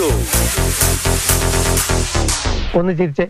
Mojo. ഒന്ന് ചിരിച്ചേ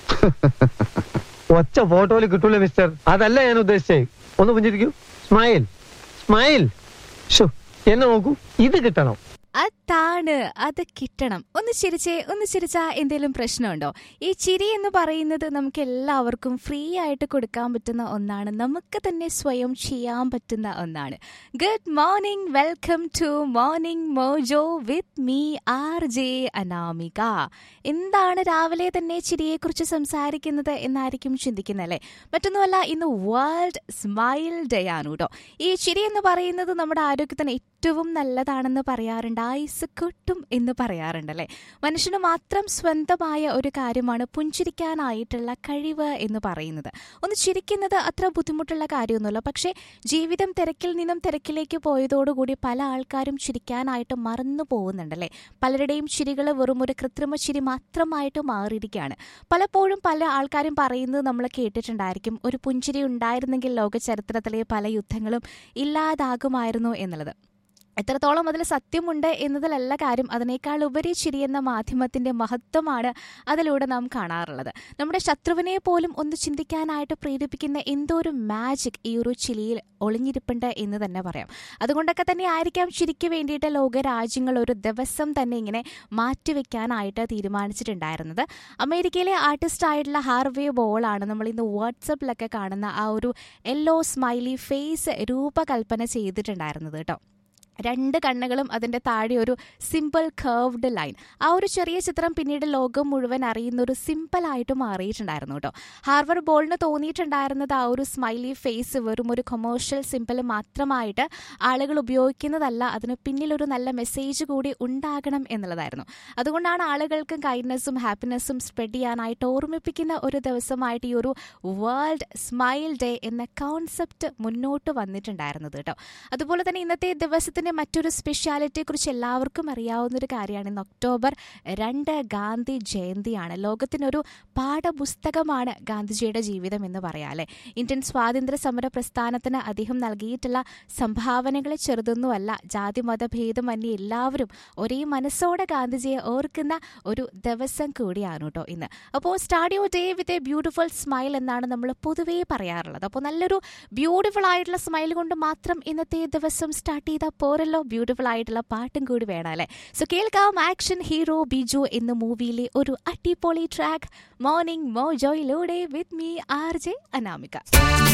ഒച്ച ഫോട്ടോയിൽ കിട്ടൂല മിസ്റ്റർ അതല്ല ഞാൻ ഉദ്ദേശിച്ചേ ഒന്ന് പുഞ്ചിരിക്കൂ സ്മൈൽ സ്മൈൽ ഷോ എന്നെ നോക്കൂ ഇത് കിട്ടണം അതാണ് അത് കിട്ടണം ഒന്ന് ചിരിച്ചേ ഒന്ന് ചിരിച്ചാ എന്തെങ്കിലും പ്രശ്നമുണ്ടോ ഈ ചിരി എന്ന് പറയുന്നത് നമുക്ക് എല്ലാവർക്കും ഫ്രീ ആയിട്ട് കൊടുക്കാൻ പറ്റുന്ന ഒന്നാണ് നമുക്ക് തന്നെ സ്വയം ചെയ്യാൻ പറ്റുന്ന ഒന്നാണ് good morning welcome to morning mojo with me R J Anamika എന്താണ് രാവിലെ തന്നെ ചിരിയെക്കുറിച്ച് സംസാരിക്കുന്നത് എന്നായിരിക്കും ചിന്തിക്കുന്നല്ലേ മറ്റൊന്നുമല്ല ഇന്ന് വേൾഡ് സ്മൈൽ ഡേ ആണ് കേട്ടോ ഈ ചിരി എന്ന് പറയുന്നത് നമ്മുടെ ആരോഗ്യത്തിന് ഏറ്റവും നല്ലതാണെന്ന് പറയാറുണ്ട് ആയുസ് കിട്ടും എന്ന് പറയാറുണ്ടല്ലേ മനുഷ്യന് മാത്രം സ്വന്തമായ ഒരു കാര്യമാണ് പുഞ്ചിരിക്കാനായിട്ടുള്ള കഴിവ് എന്ന് പറയുന്നത് ഒന്ന് ചിരിക്കുന്നത് അത്ര ബുദ്ധിമുട്ടുള്ള കാര്യമൊന്നുമല്ല പക്ഷേ ജീവിതം തിരക്കിൽ നിന്നും തിരക്കിലേക്ക് പോയതോടുകൂടി പല ആൾക്കാരും ചിരിക്കാനായിട്ട് മറന്നു പോകുന്നുണ്ടല്ലേ പലരുടെയും ചിരികൾ വെറും ഒരു കൃത്രിമ ചിരി മാത്രമായിട്ട് മാറിയിരിക്കുകയാണ് പലപ്പോഴും പല ആൾക്കാരും പറയുന്നത് നമ്മൾ കേട്ടിട്ടുണ്ടായിരിക്കും ഒരു പുഞ്ചിരി ഉണ്ടായിരുന്നെങ്കിൽ ലോക ചരിത്രത്തിലെ പല യുദ്ധങ്ങളും ഇല്ലാതാകുമായിരുന്നു എന്നുള്ളത് എത്രത്തോളം അതിൽ സത്യമുണ്ട് എന്നതിലല്ല കാര്യം അതിനേക്കാൾ ഉപരി ചിരി എന്ന മാധ്യമത്തിന്റെ മഹത്വമാണ് അതിലൂടെ നാം കാണാറുള്ളത് നമ്മുടെ ശത്രുവിനെ പോലും ഒന്ന് ചിന്തിക്കാനായിട്ട് പ്രേരിപ്പിക്കുന്ന എന്തോ ഒരു മാജിക് ഈ ഒരു ചിരിയിൽ ഒളിഞ്ഞിരിപ്പുണ്ട് എന്ന് തന്നെ പറയാം അതുകൊണ്ടൊക്കെ തന്നെ ആയിരിക്കാം ചിരിക്ക് വേണ്ടിയിട്ട് ലോകരാജ്യങ്ങൾ ഒരു ദിവസം തന്നെ ഇങ്ങനെ മാറ്റിവെക്കാനായിട്ട് തീരുമാനിച്ചിട്ടുണ്ടായിരുന്നത് അമേരിക്കയിലെ ആർട്ടിസ്റ്റ് ആയിട്ടുള്ള ഹാർവേ ബോളാണ് നമ്മൾ ഇന്ന് വാട്സപ്പിലൊക്കെ കാണുന്ന ആ ഒരു യെല്ലോ സ്മൈലി ഫേസ് രൂപകൽപ്പന ചെയ്തിട്ടുണ്ടായിരുന്നത് കേട്ടോ രണ്ട് കണ്ണുകളും അതിൻ്റെ താഴെ ഒരു സിമ്പിൾ കർവ്ഡ് ലൈൻ ആ ഒരു ചെറിയ ചിത്രം പിന്നീട് ലോകം മുഴുവൻ അറിയുന്ന ഒരു സിമ്പിളായിട്ട് മാറിയിട്ടുണ്ടായിരുന്നു കേട്ടോ ഹാർവർ ബോളിന് തോന്നിയിട്ടുണ്ടായിരുന്നത് ആ ഒരു സ്മൈലി ഫേസ് വെറും ഒരു കൊമേഴ്ഷ്യൽ സിമ്പിൾ മാത്രമായിട്ട് ആളുകൾ ഉപയോഗിക്കുന്നതല്ല അതിന് പിന്നിലൊരു നല്ല മെസ്സേജ് കൂടി ഉണ്ടാകണം എന്നുള്ളതായിരുന്നു അതുകൊണ്ടാണ് ആളുകൾക്ക് കൈൻഡ്നെസ്സും ഹാപ്പിനെസ്സും സ്പ്രെഡ് ചെയ്യാനായിട്ട് ഓർമ്മിപ്പിക്കുന്ന ഒരു ദിവസമായിട്ട് ഈ ഒരു വേൾഡ് സ്മൈൽ ഡേ എന്ന കോൺസെപ്റ്റ് മുന്നോട്ട് വന്നിട്ടുണ്ടായിരുന്നത് കേട്ടോ അതുപോലെ തന്നെ ഇന്നത്തെ ദിവസത്തിന്റെ മറ്റൊരു സ്പെഷ്യാലിറ്റിയെ കുറിച്ച് എല്ലാവർക്കും അറിയാവുന്ന ഒരു കാര്യമാണ് ഇന്ന് ഒക്ടോബർ രണ്ട് ഗാന്ധി ജയന്തിയാണ് ലോകത്തിനൊരു പാഠപുസ്തകമാണ് ഗാന്ധിജിയുടെ ജീവിതം എന്ന് പറയാം അല്ലെ ഇന്ത്യൻ സ്വാതന്ത്ര്യ സമര പ്രസ്ഥാനത്തിന് അദ്ദേഹം നൽകിയിട്ടുള്ള സംഭാവനകളെ ചെറുതൊന്നുമല്ല ജാതി മതഭേദമന്യേ എല്ലാവരും ഒരേ മനസ്സോടെ ഗാന്ധിജിയെ ഓർക്കുന്ന ഒരു ദിവസം കൂടിയാണ് കേട്ടോ ഇന്ന് അപ്പോൾ start your day with a beautiful smile എന്നാണ് നമ്മൾ പൊതുവേ പറയാറുള്ളത് അപ്പോൾ നല്ലൊരു ബ്യൂട്ടിഫുൾ ആയിട്ടുള്ള സ്മൈൽ കൊണ്ട് മാത്രം ഇന്നത്തെ ദിവസം സ്റ്റാർട്ട് ചെയ്താൽ പോരല്ലോ ബ്യൂട്ടിഫുൾ ആയിട്ടുള്ള പാട്ടും കൂടി വേണം അല്ലേ സോ കേൾക്കാം ആക്ഷൻ ഹീറോ ബിജു എന്ന മൂവിയിലെ ഒരു അടിപൊളി ട്രാക്ക് മോർണിംഗ് മോജോയിലൂടെ with me R J Anamika